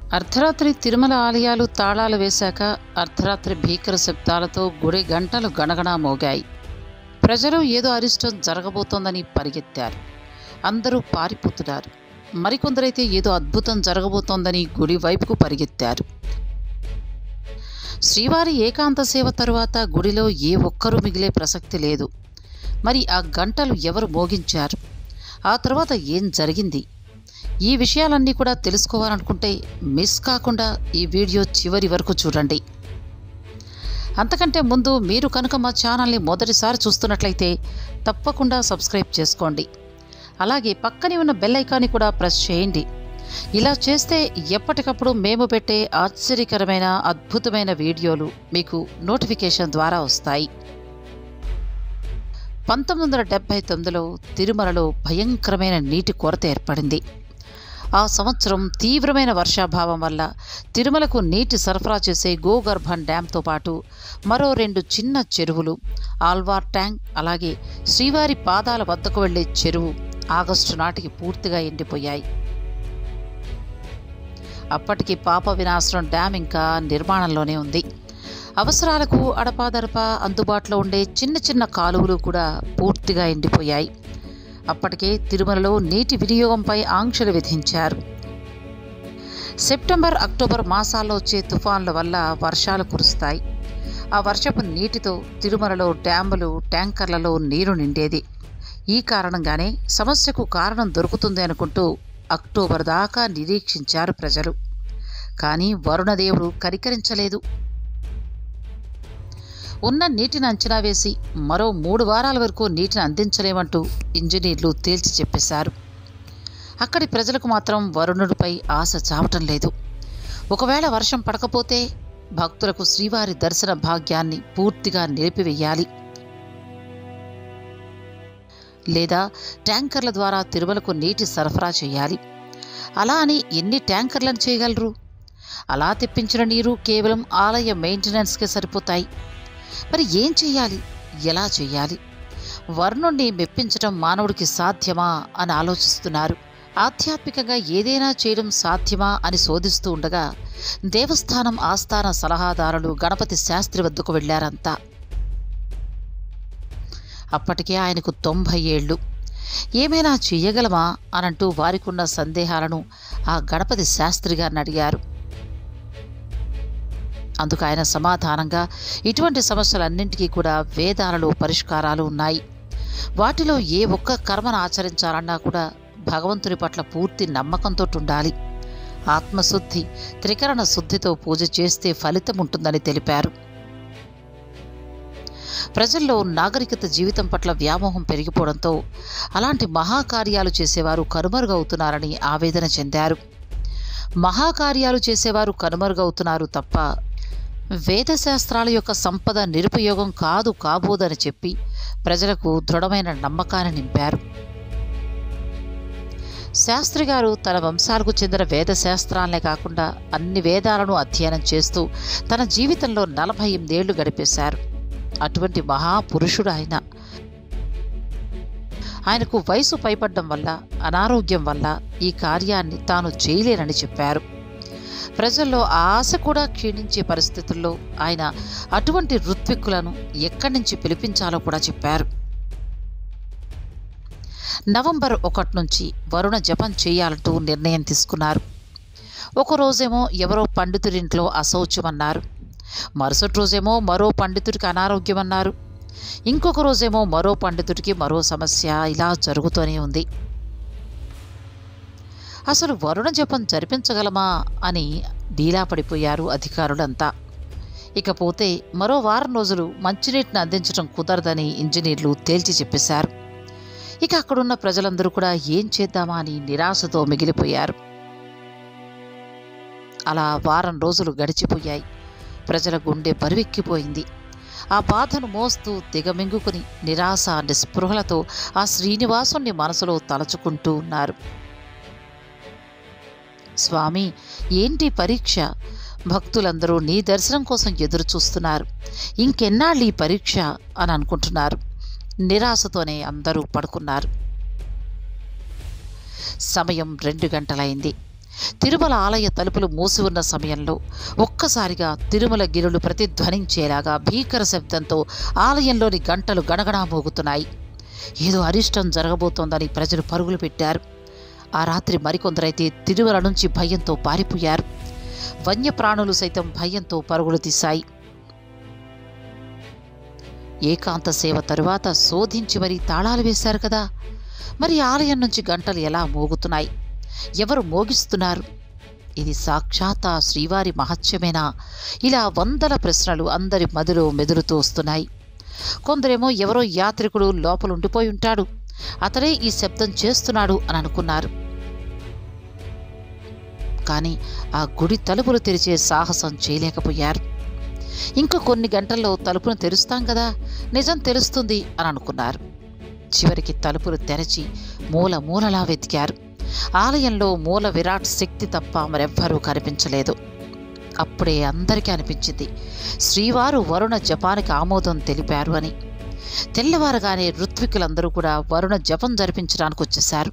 అర్ధరాత్రి తిరుమల ఆలయాలు తాళాలు వేశాక అర్ధరాత్రి భీకర శబ్దాలతో గుడి గంటలు గణగణా మోగాయి ప్రజలు ఏదో అరిష్టం జరగబోతోందని పరిగెత్తారు అందరూ పారిపోతున్నారు మరికొందరైతే ఏదో అద్భుతం జరగబోతోందని గుడి వైపుకు పరిగెత్తారు శ్రీవారి ఏకాంత సేవ తరువాత గుడిలో ఏ ఒక్కరూ మిగిలే ప్రసక్తి లేదు మరి ఆ గంటలు ఎవరు మోగించారు ఆ తర్వాత ఏం జరిగింది ఈ విషయాలన్నీ కూడా తెలుసుకోవాలనుకుంటే మిస్ కాకుండా ఈ వీడియో చివరి వరకు చూడండి అంతకంటే ముందు మీరు కనుక మా ఛానల్ని మొదటిసారి చూస్తున్నట్లయితే తప్పకుండా సబ్స్క్రైబ్ చేసుకోండి అలాగే పక్కనే ఉన్న బెల్ ఐకాన్ని కూడా ప్రెస్ చేయండి ఇలా చేస్తే ఎప్పటికప్పుడు మేము పెట్టే ఆశ్చర్యకరమైన అద్భుతమైన వీడియోలు మీకు నోటిఫికేషన్ ద్వారా వస్తాయి పంతొమ్మిది వందల డెబ్బై తొమ్మిదిలో తిరుమలలో భయంకరమైన నీటి కొరత ఏర్పడింది ఆ సంవత్సరం తీవ్రమైన వర్షాభావం వల్ల తిరుమలకు నీటి సరఫరా చేసే గోగర్భన్ డ్యాంతో పాటు మరో రెండు చిన్న చెరువులు ఆల్వార్ ట్యాంక్ అలాగే శ్రీవారి పాదాల వద్దకు వెళ్లే చెరువు ఆగస్టు నాటికి పూర్తిగా ఎండిపోయాయి అప్పటికి పాప వినాశనం డ్యామ్ ఇంకా నిర్మాణంలోనే ఉంది అవసరాలకు అడపాదడపా అందుబాటులో ఉండే చిన్న చిన్న కాలువలు కూడా పూర్తిగా ఎండిపోయాయి అప్పటికే తిరుమలలో నీటి వినియోగంపై ఆంక్షలు విధించారు సెప్టెంబర్ అక్టోబర్ మాసాల్లో వచ్చే తుఫాన్ల వల్ల వర్షాలు కురుస్తాయి ఆ వర్షపు నీటితో తిరుమలలో డ్యాములు ట్యాంకర్లలో నీరు నిండేది ఈ కారణంగానే సమస్యకు కారణం దొరుకుతుంది అనుకుంటూ అక్టోబర్ దాకా నిరీక్షించారు ప్రజలు కానీ వరుణదేవుడు కరికరించలేదు ఉన్న నీటిని అంచనా వేసి మరో మూడు వారాల వరకు నీటిని అందించలేమంటూ ఇంజనీర్లు తేల్చి చెప్పేశారు అక్కడి ప్రజలకు మాత్రం వరుణుడిపై ఆశ చావటం లేదు ఒకవేళ వర్షం పడకపోతే భక్తులకు శ్రీవారి దర్శన భాగ్యాన్ని పూర్తిగా నిలిపివేయాలి లేదా ట్యాంకర్ల ద్వారా తిరుమలకు నీటి సరఫరా చేయాలి అలా అని ఎన్ని ట్యాంకర్లను చేయగలరు అలా తెప్పించిన నీరు కేవలం ఆలయ మెయింటెనెన్స్కే సరిపోతాయి మరి ఏం చెయ్యాలి ఎలా చెయ్యాలి వర్ణుణ్ణి మెప్పించడం మానవుడికి సాధ్యమా అని ఆలోచిస్తున్నారు ఆధ్యాత్మికంగా ఏదైనా చేయడం సాధ్యమా అని శోధిస్తూ ఉండగా దేవస్థానం ఆస్థాన సలహాదారులు గణపతి శాస్త్రి వద్దకు వెళ్లారంతా అప్పటికే ఆయనకు తొంభై ఏళ్ళు ఏమైనా చెయ్యగలమా అనంటూ వారికున్న సందేహాలను ఆ గణపతి శాస్త్రి గారిని అడిగారు అందుకు ఆయన సమాధానంగా ఇటువంటి సమస్యలన్నింటికీ కూడా వేదాలలో పరిష్కారాలు ఉన్నాయి వాటిలో ఏ ఒక్క కర్మను ఆచరించాలన్నా కూడా భగవంతుని పట్ల పూర్తి నమ్మకంతో ఉండాలి ఆత్మశుద్ధి త్రికరణ శుద్ధితో పూజ చేస్తే ఫలితం ఉంటుందని తెలిపారు ప్రజల్లో నాగరికత జీవితం పట్ల వ్యామోహం పెరిగిపోవడంతో అలాంటి మహాకార్యాలు చేసేవారు కనుమరుగవుతున్నారని ఆవేదన చెందారు మహాకార్యాలు చేసేవారు కనుమరుగవుతున్నారు తప్ప వేదశాస్త్రాల యొక్క సంపద నిరుపయోగం కాదు కాబోదని చెప్పి ప్రజలకు దృఢమైన నమ్మకాన్ని నింపారు శాస్త్రి గారు తన వంశాలకు చెందిన వేద శాస్త్రాలనే కాకుండా అన్ని వేదాలను అధ్యయనం చేస్తూ తన జీవితంలో నలభై ఎనిమిదేళ్లు గడిపేశారు అటువంటి మహాపురుషుడు ఆయన ఆయనకు వయసు పైపడ్డం వల్ల అనారోగ్యం వల్ల ఈ కార్యాన్ని తాను చేయలేనని చెప్పారు ప్రజల్లో ఆ ఆశ కూడా క్షీణించే పరిస్థితుల్లో ఆయన అటువంటి ఋత్విక్కులను ఎక్కడి నుంచి పిలిపించాలో కూడా చెప్పారు నవంబర్ ఒకటి నుంచి వరుణ జపం చేయాలంటూ నిర్ణయం తీసుకున్నారు ఒక రోజేమో ఎవరో పండితుడింట్లో అశౌచమన్నారు మరుసటి రోజేమో మరో పండితుడికి అనారోగ్యం అన్నారు ఇంకొక రోజేమో మరో పండితుడికి మరో సమస్య ఇలా జరుగుతూనే ఉంది అసలు వరుణ జపం జరిపించగలమా అని డీలా పడిపోయారు అధికారులంతా ఇకపోతే మరో వారం రోజులు మంచినీటిని అందించడం కుదరదని ఇంజనీర్లు తేల్చి చెప్పేశారు ఇక అక్కడున్న ప్రజలందరూ కూడా ఏం చేద్దామా అని నిరాశతో మిగిలిపోయారు అలా వారం రోజులు గడిచిపోయాయి ప్రజల గుండె బరువెక్కిపోయింది ఆ బాధను మోస్తూ దిగమింగుకుని నిరాశ నిస్పృహలతో ఆ శ్రీనివాసుని మనసులో తలచుకుంటూ ఉన్నారు స్వామి ఏంటి పరీక్ష భక్తులందరూ నీ దర్శనం కోసం ఎదురు చూస్తున్నారు ఇంకెన్నాళ్ళు ఈ పరీక్ష అని అనుకుంటున్నారు నిరాశతోనే అందరూ పడుకున్నారు సమయం రెండు గంటలైంది తిరుమల ఆలయ తలుపులు మూసి ఉన్న సమయంలో ఒక్కసారిగా తిరుమల గిరులు ప్రతిధ్వనించేలాగా భీకర శబ్దంతో ఆలయంలోని గంటలు గణగణా మోగుతున్నాయి ఏదో అరిష్టం జరగబోతోందని ప్రజలు పరుగులు పెట్టారు ఆ రాత్రి మరికొందరైతే తిరుమల నుంచి భయంతో పారిపోయారు వన్యప్రాణులు సైతం భయంతో పరుగులు తీశాయి ఏకాంత సేవ తరువాత శోధించి మరీ తాళాలు వేశారు కదా మరి ఆలయం నుంచి గంటలు ఎలా మోగుతున్నాయి ఎవరు మోగిస్తున్నారు ఇది సాక్షాత్ ఆ శ్రీవారి మహత్యమేనా ఇలా వందల ప్రశ్నలు అందరి మదిలో మెదులుతూ వస్తున్నాయి కొందరేమో ఎవరో యాత్రికుడు లోపల ఉండిపోయి ఉంటాడు అతడే ఈ శబ్దం చేస్తున్నాడు అని అనుకున్నారు కానీ ఆ గుడి తలుపులు తెరిచే సాహసం చేయలేకపోయారు ఇంకా కొన్ని గంటల్లో తలుపును తెరుస్తాం కదా నిజం తెలుస్తుంది అని అనుకున్నారు చివరికి తలుపులు తెరచి మూల మూలలా వెతికారు ఆలయంలో మూల విరాట్ శక్తి తప్ప మరెవ్వరూ కనిపించలేదు అప్పుడే అందరికీ అనిపించింది శ్రీవారు వరుణ జపానికి ఆమోదం తెలిపారు అని తెల్లవారుగానే ఋత్వికులందరూ కూడా వరుణ జపం జరిపించడానికి వచ్చేశారు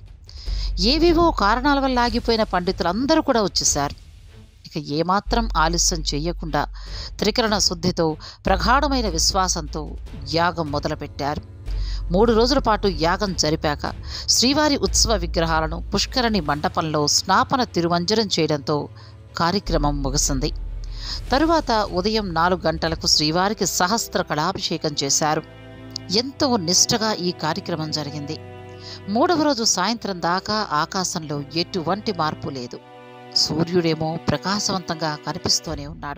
ఏవేవో కారణాల వల్ల ఆగిపోయిన పండితులందరూ కూడా వచ్చేశారు ఇక ఏమాత్రం ఆలస్యం చేయకుండా త్రికరణ శుద్ధితో ప్రగాఢమైన విశ్వాసంతో యాగం మొదలుపెట్టారు మూడు రోజుల పాటు యాగం జరిపాక శ్రీవారి ఉత్సవ విగ్రహాలను పుష్కరణి మండపంలో స్నాపన తిరుమంజనం చేయడంతో కార్యక్రమం ముగిసింది తరువాత ఉదయం నాలుగు గంటలకు శ్రీవారికి సహస్ర కళాభిషేకం చేశారు ఎంతో నిష్టగా ఈ కార్యక్రమం జరిగింది మూడవ రోజు సాయంత్రం దాకా ఆకాశంలో ఎటువంటి మార్పు లేదు సూర్యుడేమో ప్రకాశవంతంగా కనిపిస్తూనే ఉన్నాడు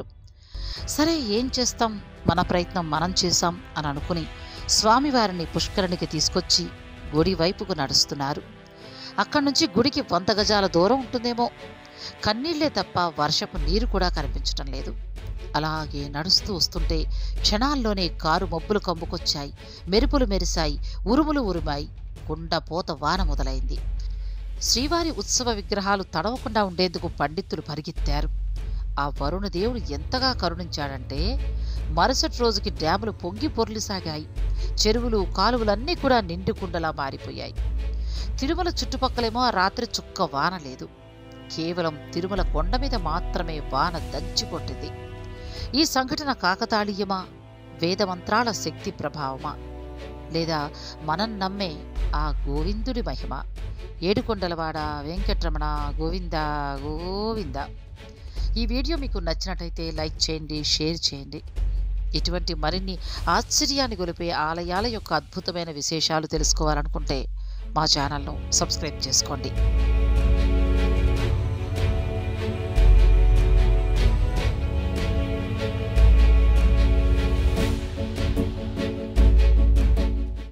సరే ఏం చేస్తాం మన ప్రయత్నం మనం చేశాం అని అనుకుని స్వామివారిని పుష్కరునికి తీసుకొచ్చి గుడి వైపుకు నడుస్తున్నారు అక్కడి నుంచి గుడికి వంద గజాల దూరం ఉంటుందేమో కన్నీళ్లే తప్ప వర్షపు నీరు కూడా కనిపించటం లేదు అలాగే నడుస్తూ వస్తుంటే క్షణాల్లోనే కారు మబ్బులు కమ్ముకొచ్చాయి మెరుపులు మెరిశాయి ఉరుములు ఉరిమాయి కుండపోత వాన మొదలైంది శ్రీవారి ఉత్సవ విగ్రహాలు తడవకుండా ఉండేందుకు పండితులు పరిగెత్తారు ఆ వరుణదేవుడు ఎంతగా కరుణించాడంటే మరుసటి రోజుకి డ్యాములు పొంగి పొర్లిసాగాయి చెరువులు కాలువలన్నీ కూడా నిండు కుండలా మారిపోయాయి తిరుమల చుట్టుపక్కలేమో ఆ రాత్రి చుక్క వాన లేదు కేవలం తిరుమల కొండ మీద మాత్రమే వాన దంచి కొట్టింది ఈ సంఘటన కాకతాళీయమా వేదమంత్రాల శక్తి ప్రభావమా లేదా మనం నమ్మే ఆ గోవిందుడి మహిమ ఏడుకొండలవాడ వెంకటరమణ గోవింద గోవింద ఈ వీడియో మీకు నచ్చినట్టయితే లైక్ చేయండి షేర్ చేయండి ఇటువంటి మరిన్ని ఆశ్చర్యాన్ని గొలిపే ఆలయాల యొక్క అద్భుతమైన విశేషాలు తెలుసుకోవాలనుకుంటే మా ఛానల్ను సబ్స్క్రైబ్ చేసుకోండి